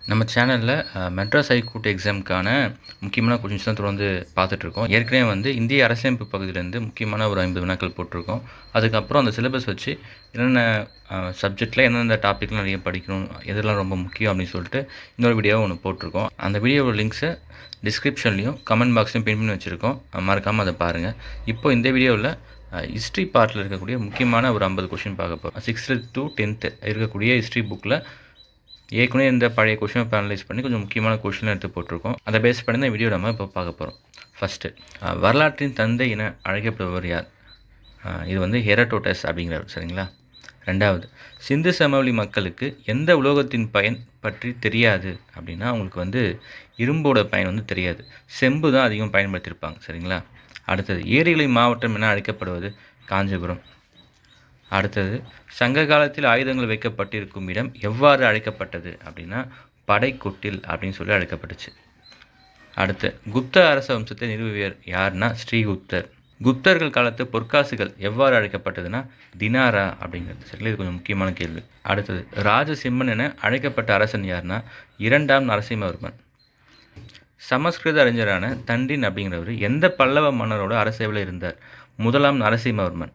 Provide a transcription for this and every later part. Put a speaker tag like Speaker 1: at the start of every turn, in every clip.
Speaker 1: நம்ம சேனலில் மெட்ராஸ் ஹைகோர்ட் எக்ஸாமுக்கான முக்கியமான கொஷின்ஸ் தான் தொடர்ந்து பார்த்துட்ருக்கோம் ஏற்கனவே வந்து இந்திய அரசியமைப்பு பகுதியிலேருந்து முக்கியமான ஒரு ஐம்பது வினாக்கள் போட்டிருக்கோம் அதுக்கப்புறம் அந்த சிலபஸ் வச்சு என்னென்ன சப்ஜெக்டில் எந்தெந்த டாப்பிக்லாம் நிறைய படிக்கணும் எதெல்லாம் ரொம்ப முக்கியம் அப்படின்னு சொல்லிட்டு இன்னொரு வீடியோவை ஒன்று போட்டிருக்கோம் அந்த வீடியோவோட லிங்க்ஸை டிஸ்கிரிப்ஷன்லையும் கமெண்ட் பாக்ஸ்லையும் பின் பண்ணி வச்சுருக்கோம் மறக்காமல் அதை பாருங்கள் இப்போ இந்த வீடியோவில் ஹிஸ்ட்ரி பார்ட்டில் இருக்கக்கூடிய முக்கியமான ஒரு ஐம்பது கொஷின் பார்க்க போகிறோம் சிக்ஸ்த்து டு டென்த்து இருக்கக்கூடிய ஹிஸ்ட்ரி புக்கில் ஏற்கனவே இந்த பழைய கொஷினை அனலைஸ் பண்ணி கொஞ்சம் முக்கியமான கொஷின் எடுத்து போட்டிருக்கோம் அதை பேஸ் பண்ணி தான் வீடியோ நம்ம இப்போ பார்க்க போகிறோம் ஃபஸ்ட்டு வரலாற்றின் தந்தை என அழைக்கப்படுபவர் யார் இது வந்து ஹெரட்டோட்டஸ் அப்படிங்கிறவர் சரிங்களா ரெண்டாவது சிந்து சமவெளி மக்களுக்கு எந்த உலோகத்தின் பயன் பற்றி தெரியாது அப்படின்னா அவங்களுக்கு வந்து இரும்போட பயன் வந்து தெரியாது செம்பு தான் அதிகம் பயன்படுத்தியிருப்பாங்க சரிங்களா அடுத்தது ஏரிகளை மாவட்டம் என அழைக்கப்படுவது காஞ்சிபுரம் அடுத்தது சங்க காலத்தில் ஆயுதங்கள் வைக்கப்பட்டிருக்கும் இடம் எவ்வாறு அழைக்கப்பட்டது அப்படின்னா படைக்கொட்டில் அப்படின்னு சொல்லி அழைக்கப்பட்டுச்சு அடுத்து குப்த அரச வம்சத்தை நிறுவியர் யாருன்னா ஸ்ரீகுப்தர் குப்தர்கள் காலத்து பொற்காசுகள் எவ்வாறு அழைக்கப்பட்டதுன்னா தினாரா அப்படிங்கிறது சரிங்களா இது கொஞ்சம் முக்கியமான கேள்வி அடுத்தது ராஜசிம்மன் என அழைக்கப்பட்ட அரசன் யாருன்னா இரண்டாம் நரசிம்மவர்மன் சமஸ்கிருத அறிஞரான தண்டின் அப்படிங்கிறவர் எந்த பல்லவ மன்னரோட அரசவையில் இருந்தார் முதலாம் நரசிம்மவர்மன்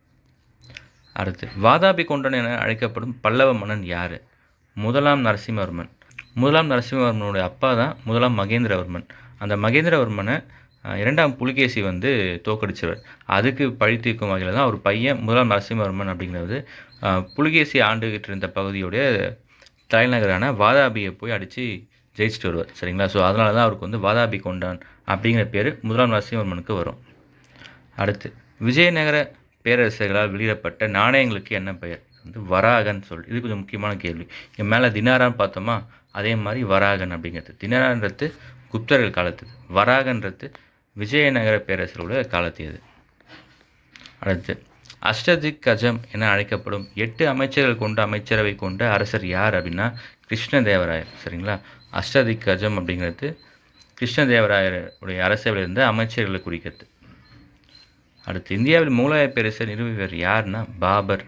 Speaker 1: அடுத்து வாதாபி கொண்டன் என அழைக்கப்படும் பல்லவ மன்னன் யார் முதலாம் நரசிம்மவர்மன் முதலாம் நரசிம்மவர்மனுடைய அப்பா தான் முதலாம் மகேந்திரவர்மன் அந்த மகேந்திரவர்மனை இரண்டாம் புலிகேசி வந்து தோக்கடிச்சவர் அதுக்கு பழி தீர்க்கும் வகையில் தான் அவர் பையன் முதலாம் நரசிம்மவர்மன் அப்படிங்கிறது புலிகேசி ஆண்டுகிட்டு இருந்த பகுதியுடைய தலைநகரான வாதாபியை போய் அடித்து ஜெயிச்சுட்டு வருவார் சரிங்களா ஸோ அதனால தான் அவருக்கு வந்து வாதாபி கொண்டான் அப்படிங்கிற பேர் முதலாம் நரசிம்மவர்மனுக்கு வரும் அடுத்து விஜயநகர பேரரசர்களால் வெளியிடப்பட்ட நாணயங்களுக்கு என்ன பெயர் வந்து வராகன் சொல் இது கொஞ்சம் முக்கியமான கேள்வி இங்கே மேலே தினாரான்னு பார்த்தோமா அதே மாதிரி வராகன் அப்படிங்கிறது தினாரான்றது குப்தர்கள் காலத்துது வராகன்றது விஜயநகர பேரரசரோட காலத்தியது அடுத்து அஷ்டதிக் கஜம் என அழைக்கப்படும் எட்டு அமைச்சர்கள் கொண்ட அமைச்சரவை கொண்ட அரசர் யார் அப்படின்னா கிருஷ்ணதேவராயர் சரிங்களா அஷ்டதிக் கஜம் அப்படிங்கிறது கிருஷ்ணதேவராயருடைய அரசவையில் இருந்த அமைச்சர்களை குறிக்கிறது அடுத்து இந்தியாவில் மூலாய பேரரசர் நிறுவியவர் யாருன்னா பாபர்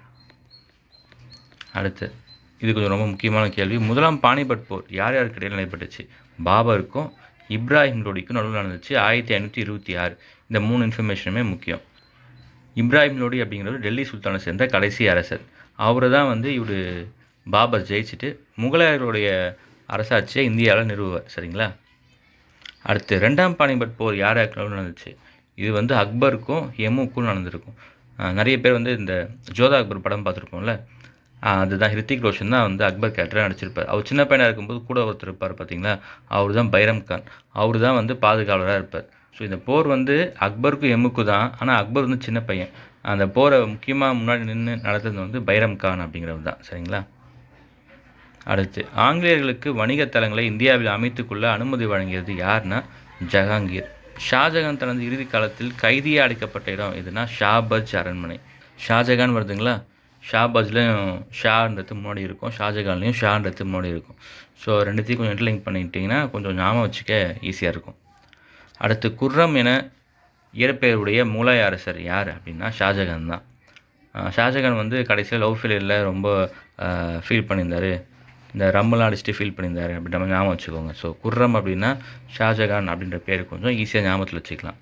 Speaker 1: அடுத்து இது கொஞ்சம் ரொம்ப முக்கியமான கேள்வி முதலாம் பானிபட் போர் யார் யாருக்கு இடையில் நடைபெற்றுச்சு பாபருக்கும் இப்ராஹிம் லோடிக்கும் நடுவில் நடந்துச்சு ஆயிரத்தி ஐநூற்றி இருபத்தி ஆறு இந்த மூணு இன்ஃபர்மேஷனுமே முக்கியம் இப்ராஹிம் லோடி அப்படிங்கிறவர் டெல்லி சுல்தானை சேர்ந்த கடைசி அரசர் அவர் தான் வந்து இவர் பாபர் ஜெயிச்சுட்டு முகலாயருடைய அரசாட்சியை இந்தியாவில் நிறுவுவார் சரிங்களா அடுத்து ரெண்டாம் பானிபட் போர் யார் யாருக்கு நடந்துச்சு இது வந்து அக்பருக்கும் எமுக்கும் நடந்திருக்கும் நிறைய பேர் வந்து இந்த ஜோதா அக்பர் படம் பார்த்துருப்போம்ல அதுதான் ஹிருத்திக் ரோஷன் தான் வந்து அக்பர் கேரக்டராக நடிச்சிருப்பார் அவர் சின்ன பையனாக இருக்கும்போது கூட ஒருத்தர் இருப்பார் பார்த்தீங்களா அவர் தான் பைரம் கான் அவர் தான் வந்து பாதுகாவலராக இருப்பார் ஸோ இந்த போர் வந்து அக்பருக்கும் எம்முக்கு தான் ஆனால் அக்பர் வந்து சின்ன பையன் அந்த போரை முக்கியமாக முன்னாடி நின்று நடத்துறது வந்து பைரம் கான் அப்படிங்கிறவர் தான் சரிங்களா அடுத்து ஆங்கிலேயர்களுக்கு வணிக தலங்களை இந்தியாவில் அமைத்துக்கொள்ள அனுமதி வழங்கியது யாருன்னா ஜஹாங்கீர் ஷாஜகான் தனது இறுதி காலத்தில் கைதியாக அடைக்கப்பட்ட இடம் எதுனா ஷாபஜ் அரண்மனை ஷாஜகான் வருதுங்களா ஷாபஜ்லேயும் ஷான்றது முன்னாடி இருக்கும் ஷாஜகான்லேயும் ஷான்றது முன்னாடி இருக்கும் ஸோ ரெண்டுத்தையும் கொஞ்சம் இன்டர்லிங்க் பண்ணிக்கிட்டிங்கன்னா கொஞ்சம் ஞாபகம் வச்சுக்க ஈஸியாக இருக்கும் அடுத்து குர்ரம் என இயற்பெயருடைய மூலாய அரசர் யார் அப்படின்னா ஷாஜகான் தான் ஷாஜகான் வந்து கடைசியில் லவ் ஃபெயிலியரில் ரொம்ப ஃபீல் பண்ணியிருந்தார் இந்த ரம்மெல்லாம் அடிச்சுட்டு ஃபீல் பண்ணியிருந்தார் அப்படின்ற மாதிரி ஞாபகம் வச்சுக்கோங்க ஸோ குர்ரம் அப்படின்னா ஷாஜகான் அப்படின்ற பேர் கொஞ்சம் ஈஸியாக ஞாபகத்தில் வச்சுக்கலாம்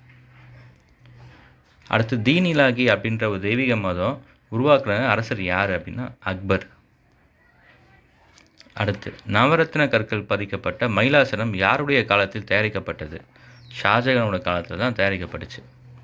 Speaker 1: அடுத்து தீன் இலாகி அப்படின்ற ஒரு தெய்வீக மதம் உருவாக்குற அரசர் யார் அப்படின்னா அக்பர் அடுத்து நவரத்ன கற்கள் பதிக்கப்பட்ட மயிலாசனம் யாருடைய காலத்தில் தயாரிக்கப்பட்டது ஷாஜகானோட காலத்தில் தான் தயாரிக்கப்பட்டுச்சு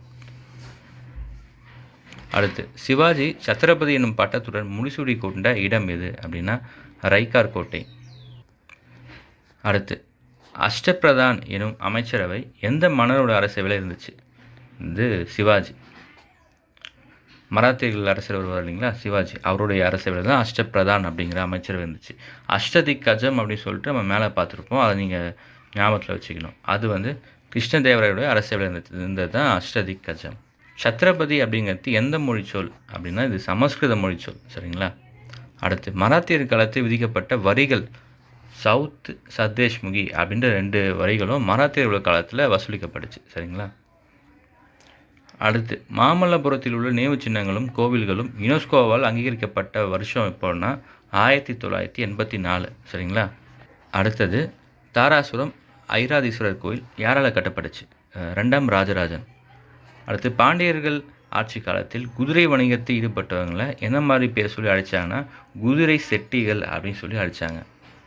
Speaker 1: அடுத்து சிவாஜி சத்ரபதி என்னும் பட்டத்துடன் முடிசூடி கொண்ட இடம் எது அப்படின்னா ரைக்கார் கோட்டை அடுத்து அஷ்டபிரதான் எனும் அமைச்சரவை எந்த மன்னரோட அரசவையில் இருந்துச்சு இது சிவாஜி மராத்தியர்கள் அரசர் வருவார் இல்லைங்களா சிவாஜி அவருடைய அரசவையில் தான் அஷ்டபிரதான் அப்படிங்கிற அமைச்சரவை இருந்துச்சு அஷ்டதிக் கஜம் அப்படின்னு சொல்லிட்டு நம்ம மேலே பார்த்துருப்போம் அதை நீங்கள் ஞாபகத்தில் வச்சுக்கணும் அது வந்து கிருஷ்ணதேவராயோட அரசவையில் இருந்தது இருந்தது தான் அஷ்டதிக் கஜம் சத்ரபதி அப்படிங்கிறது எந்த மொழிச்சொல் அப்படின்னா இது சமஸ்கிருத மொழிச்சொல் சரிங்களா அடுத்து மராத்தியர் காலத்தில் விதிக்கப்பட்ட வரிகள் சவுத் சத்தேஷ்முகி அப்படின்ற ரெண்டு வரிகளும் மராத்தியர்கள் காலத்தில் வசூலிக்கப்பட்டுச்சு சரிங்களா அடுத்து மாமல்லபுரத்தில் உள்ள நினைவு சின்னங்களும் கோவில்களும் யுனெஸ்கோவால் அங்கீகரிக்கப்பட்ட வருஷம் எப்போன்னா ஆயிரத்தி தொள்ளாயிரத்தி எண்பத்தி நாலு சரிங்களா அடுத்தது தாராசுரம் ஐராதீஸ்வரர் கோயில் யாரால் கட்டப்பட்டுச்சு அஹ் ரெண்டாம் ராஜராஜன் அடுத்து பாண்டியர்கள் ஆட்சி காலத்தில் குதிரை வணிகத்தில் ஈடுபட்டவங்களை என்ன மாதிரி பேர் சொல்லி அழைச்சாங்கன்னா குதிரை செட்டிகள் அப்படின்னு சொல்லி அழைச்சாங்க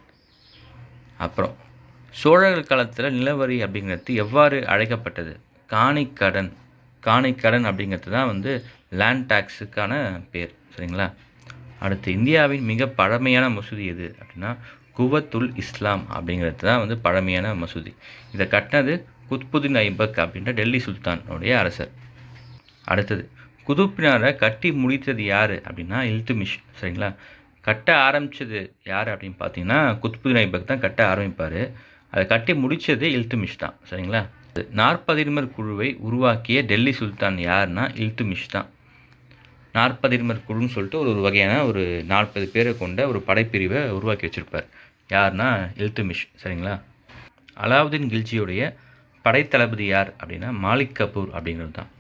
Speaker 1: அப்புறம் சோழர்கள் காலத்தில் நிலவரி அப்படிங்கிறது எவ்வாறு அழைக்கப்பட்டது காணிக்கடன் காணிக்கடன் அப்படிங்கிறது தான் வந்து லேண்ட் டேக்ஸுக்கான பேர் சரிங்களா அடுத்து இந்தியாவின் மிக பழமையான மசூதி எது அப்படின்னா குவத்துல் இஸ்லாம் அப்படிங்கிறது தான் வந்து பழமையான மசூதி இதை கட்டினது குத்புதீன் ஐபக் அப்படின்ற டெல்லி சுல்தானுடைய அரசர் அடுத்தது குதுப்பினாரை கட்டி முடித்தது யார் அப்படின்னா இல்துமிஷ் சரிங்களா கட்ட ஆரம்பித்தது யார் அப்படின்னு பார்த்தீங்கன்னா குத்புதீன் ஐபக் தான் கட்ட ஆரம்பிப்பார் அதை கட்டி முடித்தது இல்துமிஷ் தான் சரிங்களா நாற்பதிர்மர் குழுவை உருவாக்கிய டெல்லி சுல்தான் யாருன்னா இல்துமிஷ் தான் நாற்பதிர்மர் குழுன்னு சொல்லிட்டு ஒரு ஒரு வகையான ஒரு நாற்பது பேரை கொண்ட ஒரு படைப்பிரிவை உருவாக்கி வச்சுருப்பார் யாருன்னா இல்துமிஷ் சரிங்களா அலாவுதீன் கில்ஜியுடைய படைத்தளபதி யார் அப்படின்னா மாலிக் கபூர் அப்படிங்கிறது தான்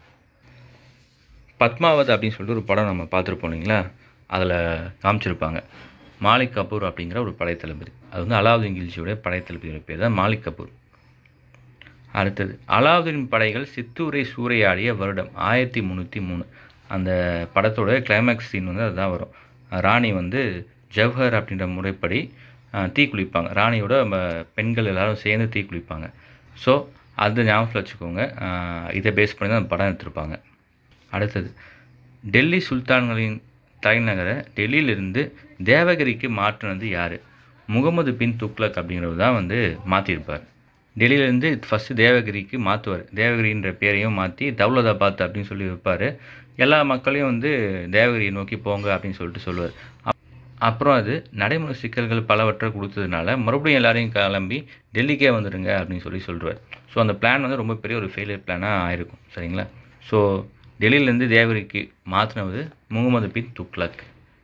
Speaker 1: பத்மாவத் அப்படின்னு சொல்லிட்டு ஒரு படம் நம்ம பார்த்துருப்போம் இல்லைங்களா அதில் காமிச்சிருப்பாங்க மாலிக் கபூர் அப்படிங்கிற ஒரு படைத்தளபதி அது வந்து அலாவுதீன் கில்ஜியோட படைத்தளபதியோட பேர் தான் மாலிக் கபூர் அடுத்தது அலாவுதீன் படைகள் சித்தூரை சூறையாடிய வருடம் ஆயிரத்தி முந்நூற்றி மூணு அந்த படத்தோட கிளைமேக்ஸ் சீன் வந்து அதுதான் வரும் ராணி வந்து ஜவஹர் அப்படின்ற முறைப்படி அஹ், தீ குளிப்பாங்க ராணியோட ம, பெண்கள் எல்லாரும் சேர்ந்து தீ குளிப்பாங்க ஸோ அது ஞாபகத்தில் வச்சுக்கோங்க அஹ், இதை பேஸ் பண்ணி தான் அந்த படம் எடுத்திருப்பாங்க அடுத்தது டெல்லி சுல்தான்களின் தலைநகரை டெல்லியிலிருந்து தேவகிரிக்கு மாற்றினது யார் முகமது பின் துக்ளக் அப்படிங்கிறவர் தான் வந்து மாற்றிருப்பார் டெல்லியிலேருந்து ஃபஸ்ட்டு தேவகிரிக்கு மாற்றுவார் தேவகிரின்ற பேரையும் மாற்றி தௌலதாபாத் அப்படின்னு சொல்லி வைப்பார் எல்லா மக்களையும் வந்து தேவகிரியை நோக்கி போங்க அப்படின்னு சொல்லிட்டு சொல்லுவார் அப்- அப்புறம் அது நடைமுறை சிக்கல்கள் பலவற்றை கொடுத்ததுனால மறுபடியும் எல்லாரையும் கிளம்பி டெல்லிக்கே வந்துடுங்க அப்படின்னு சொல்லி சொல்லுவார் ஸோ அந்த பிளான் வந்து ரொம்ப பெரிய ஒரு ஃபெயிலியர் பிளானாக ஆயிருக்கும் சரிங்களா ஸோ டெல்லியிலேருந்து தேவகிரிக்கு மாற்றினது முகமது பின் துக்ளக்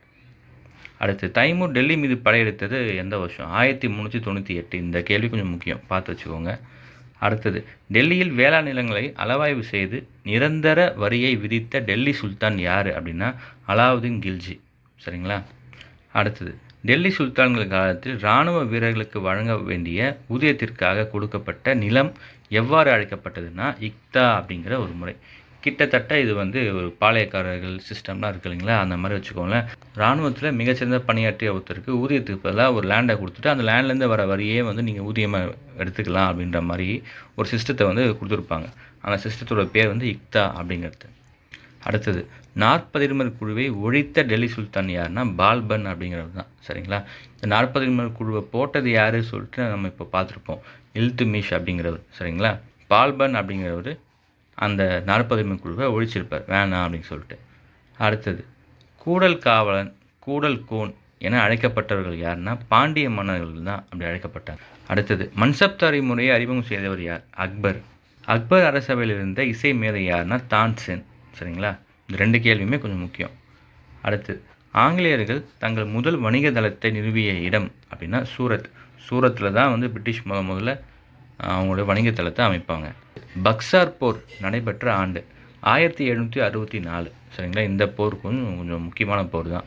Speaker 1: அடுத்து தைமூர் டெல்லி மீது படையெடுத்தது எந்த வருஷம் ஆயிரத்தி முந்நூற்றி தொண்ணூற்றி எட்டு இந்த கேள்வி கொஞ்சம் முக்கியம் பார்த்து வச்சுக்கோங்க அடுத்தது டெல்லியில் வேளாண் நிலங்களை அளவாய்வு செய்து நிரந்தர வரியை விதித்த டெல்லி சுல்தான் யார் அப்படின்னா அலாவுதீன் கில்ஜி சரிங்களா அடுத்தது டெல்லி சுல்தான்கள் காலத்தில் இராணுவ வீரர்களுக்கு வழங்க வேண்டிய ஊதியத்திற்காக கொடுக்கப்பட்ட நிலம் எவ்வாறு அழைக்கப்பட்டதுன்னா இக்தா அப்படிங்கிற ஒரு முறை கிட்டத்தட்ட இது வந்து ஒரு பாளையக்காரர்கள் சிஸ்டம்லாம் இருக்கு இல்லைங்களா அந்த மாதிரி வச்சுக்கோங்களேன் இராணுவத்தில் மிகச்சிறந்த பணியாற்றிய ஒருத்தருக்கு ஊதியத்துக்கு பதிலாக ஒரு லேண்டை கொடுத்துட்டு அந்த லேண்ட்லேருந்து வர வரியே வந்து நீங்கள் ஊதியமாக எடுத்துக்கலாம் அப்படின்ற மாதிரி ஒரு சிஸ்டத்தை வந்து கொடுத்துருப்பாங்க அந்த சிஸ்டத்தோட பேர் வந்து இக்தா அப்படிங்கிறது அடுத்தது நாற்பதிர்மர் குழுவை ஒழித்த டெல்லி சுல்தான் யாருன்னா பால்பன் அப்படிங்கிறது தான் சரிங்களா இந்த நாற்பதிர்மர் குழுவை போட்டது யாரு சொல்லிட்டு நம்ம இப்போ பார்த்துருப்போம் இல்துமிஷ் அப்படிங்கிறவர் சரிங்களா பால்பன் அப்படிங்கிறவர் அந்த நாற்பதிர்மர் குழுவை ஒழிச்சிருப்பார் வேணாம் அப்படின்னு சொல்லிட்டு அடுத்தது கூடல் காவலன் கூடல் கோன் என அழைக்கப்பட்டவர்கள் யாருன்னா பாண்டிய மன்னர்கள் தான் அப்படி அழைக்கப்பட்டார் அடுத்தது மன்சப்தாரி முறையை அறிமுகம் செய்தவர் யார் அக்பர் அக்பர் அரசவையில் இருந்த இசை மேதை யாருன்னா தான்சென் சரிங்களா இந்த ரெண்டு கேள்வியுமே கொஞ்சம் முக்கியம் அடுத்து ஆங்கிலேயர்கள் தங்கள் முதல் வணிக தளத்தை நிறுவிய இடம் அப்படின்னா சூரத் சூரத்தில் தான் வந்து பிரிட்டிஷ் முத முதல்ல அஹ், அவங்களோட வணிக தளத்தை அமைப்பாங்க பக்சார் போர் நடைபெற்ற ஆண்டு ஆயிரத்தி எழுநூற்றி அறுபத்தி நாலு சரிங்களா இந்த போர் கொஞ்சம் கொஞ்சம் முக்கியமான போர் தான்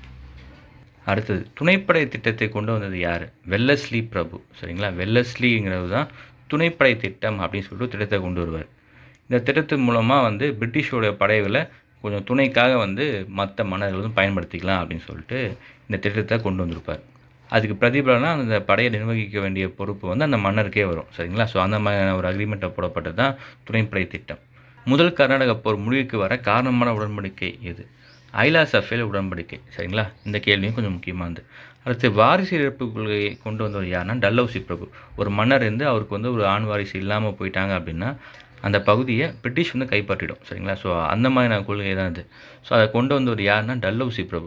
Speaker 1: அடுத்தது துணைப்படை திட்டத்தை கொண்டு வந்தது யார் வெல்லஸ்லி பிரபு சரிங்களா வெல்லஸ்லிங்கிறது தான் துணைப்படை திட்டம் அப்படின்னு சொல்லிட்டு ஒரு திட்டத்தை கொண்டு வருவார் இந்த திட்டத்தின் மூலமாக வந்து பிரிட்டிஷோட படைகளை கொஞ்சம் துணைக்காக வந்து மற்ற மன்னர்களும் பயன்படுத்திக்கலாம் அப்படின்னு சொல்லிட்டு இந்த திட்டத்தை கொண்டு வந்திருப்பார் அதுக்கு பிரதிபலனாக அந்த படையை நிர்வகிக்க வேண்டிய பொறுப்பு வந்து அந்த மன்னருக்கே வரும் சரிங்களா ஸோ அந்த மாதிரியான ஒரு அக்ரிமெண்ட்டை போடப்பட்டது தான் துணைப்படை திட்டம் முதல் கர்நாடக போர் முடிவுக்கு வர காரணமான உடன்படிக்கை எது ஐலா சஃபேல் உடன்படிக்கை சரிங்களா இந்த கேள்வியும் கொஞ்சம் முக்கியமானது அடுத்து வாரிசு இழப்பு கொள்கையை கொண்டு வந்தவர் யாருன்னா டல்லௌசி பிரபு ஒரு மன்னர் இருந்து அவருக்கு வந்து ஒரு ஆண் வாரிசு இல்லாமல் போயிட்டாங்க அப்படின்னா அந்த பகுதியை பிரிட்டிஷ் வந்து கைப்பற்றிடும் சரிங்களா ஸோ அந்த மாதிரியான கொள்கை தான் இது ஸோ அதை கொண்டு வந்தவர் யாருன்னா டல்லௌசி பிரபு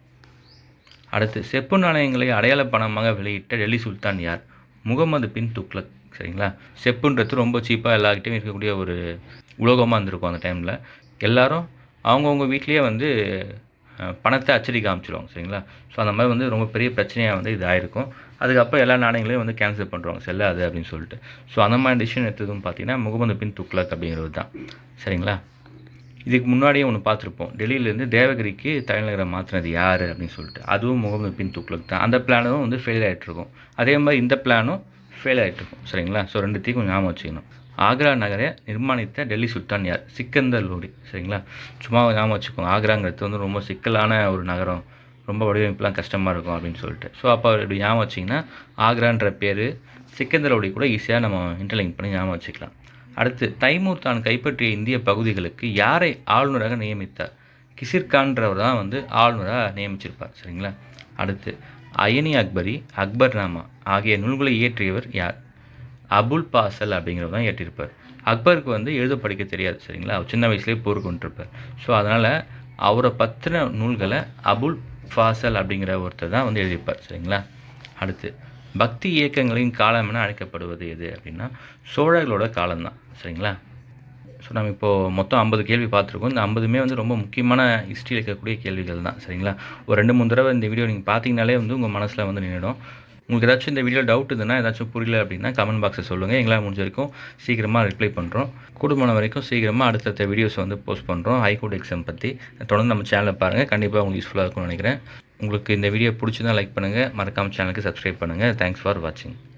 Speaker 1: அடுத்து செப்பு நாணயங்களை அடையாள பணமாக வெளியிட்ட டெல்லி சுல்தான் யார் முகமது பின் துக்ளக் சரிங்களா செப்புன்றது ரொம்ப சீப்பாக எல்லார்கிட்டையும் இருக்கக்கூடிய ஒரு உலோகமாக இருந்திருக்கும் அந்த டைமில் எல்லாரும் அவங்கவுங்க வீட்லேயே வந்து அஹ், பணத்தை அச்சடிக்க ஆரம்பிச்சிருவாங்க சரிங்களா ஸோ அந்த மாதிரி வந்து ரொம்ப பெரிய பிரச்சனையாக வந்து இது ஆயிருக்கும் அதுக்கப்புறம் எல்லா நாணயங்களையும் வந்து கேன்சல் பண்ணுறாங்க செல்லாது அப்படின்னு சொல்லிட்டு ஸோ அந்த மாதிரி டிசிஷன் எடுத்ததும் பார்த்தீங்கன்னா முகமது பின் துக்ளக் அப்படிங்கிறது தான் சரிங்களா இதுக்கு முன்னாடியே ஒன்று பார்த்துருப்போம் டெல்லியிலேருந்து தேவகிரிக்கு தலைநகரை மாற்றினது யார் அப்படின்னு சொல்லிட்டு அதுவும் முகமது பின் துக்ளக் தான் அந்த பிளானும் வந்து ஃபெயில் ஆகிட்டுருக்கும் அதே மாதிரி இந்த பிளானும் ஃபெயில் ஆகிட்டுருக்கும் சரிங்களா ஸோ ரெண்டுத்தையும் கொஞ்சம் ஞாபகம் வச்சுக்கணும் ஆக்ரா நகரை நிர்மாணித்த டெல்லி சுல்தான் யார் சிக்கந்தர் லோடி சரிங்களா சும்மா ஞாபகம் வச்சுக்கோங்க ஆக்ராங்கிறது வந்து ரொம்ப சிக்கலான ஒரு நகரம் ரொம்ப வடிவமைப்புலாம் கஷ்டமாக இருக்கும் அப்படின்னு சொல்லிட்டு ஸோ அப்போ இப்படி ஞாபகம் வச்சிங்கன்னா ஆக்ரான்ற பேர் சிக்கந்தர் லோடி கூட ஈஸியாக நம்ம இன்டர்லிங்க் பண்ணி ஞாபகம் வச்சுக்கலாம் அடுத்து தைமூர் தான் கைப்பற்றிய இந்திய பகுதிகளுக்கு யாரை ஆளுநராக நியமித்தார் கிசிர்கான்றவர் தான் வந்து ஆளுநராக நியமிச்சிருப்பார் சரிங்களா அடுத்து அயனி அக்பரி அக்பர்நாமா ஆகிய நூல்களை இயற்றியவர் யார் அபுல் பாசல் அப்படிங்கிறவர் தான் இயற்றியிருப்பார் அக்பருக்கு வந்து எழுத படிக்க தெரியாது சரிங்களா அவர் சின்ன வயசுலேயே போர் கொண்டிருப்பார் ஸோ அதனால் அவரை பற்றின நூல்களை அபுல் ஃபாசல் அப்படிங்கிற ஒருத்தர் தான் வந்து எழுதியிருப்பார் சரிங்களா அடுத்து பக்தி இயக்கங்களின் காலம் என அழைக்கப்படுவது எது அப்படின்னா சோழர்களோட காலம்தான் சரிங்களா ஸோ நம்ம இப்போது மொத்தம் ஐம்பது கேள்வி பார்த்துருக்கோம் இந்த ஐம்பதுமே வந்து ரொம்ப முக்கியமான ஹிஸ்ட்ரியில் இருக்கக்கூடிய கேள்விகள் தான் சரிங்களா ஒரு ரெண்டு மூணு தடவை இந்த வீடியோ நீங்கள் பார்த்தீங்கனாலே வந்து உங்கள் மனசில் வந்து நின்றுடும் உங்களுக்கு ஏதாச்சும் இந்த வீடியோ டவுட் இருந்ததுன்னா ஏதாச்சும் புரியல அப்படின்னா கமெண்ட் பாக்ஸில் சொல்லுங்கள் எங்களால் முடிஞ்ச வரைக்கும் சீக்கிரமாக ரிப்ளை பண்ணுறோம் கூடுமான வரைக்கும் சீக்கிரமாக அடுத்தடுத்த வீடியோஸ் வந்து போஸ்ட் பண்ணுறோம் ஹைகோர்ட் எக்ஸாம் பற்றி தொடர்ந்து நம்ம சேனலை பாருங்கள் கண்டிப்பாக உங்களுக்கு யூஸ்ஃபுல்லாக இருக்கும்னு நினைக்கிறேன் உங்களுக்கு இந்த வீடியோ பிடிச்சிருந்தா லைக் பண்ணுங்கள் மறக்காமல் சேனலுக்கு சப்ஸ்கிரைப் பண்ணுங்கள் தேங்க்ஸ் ஃபார் வாட்சிங்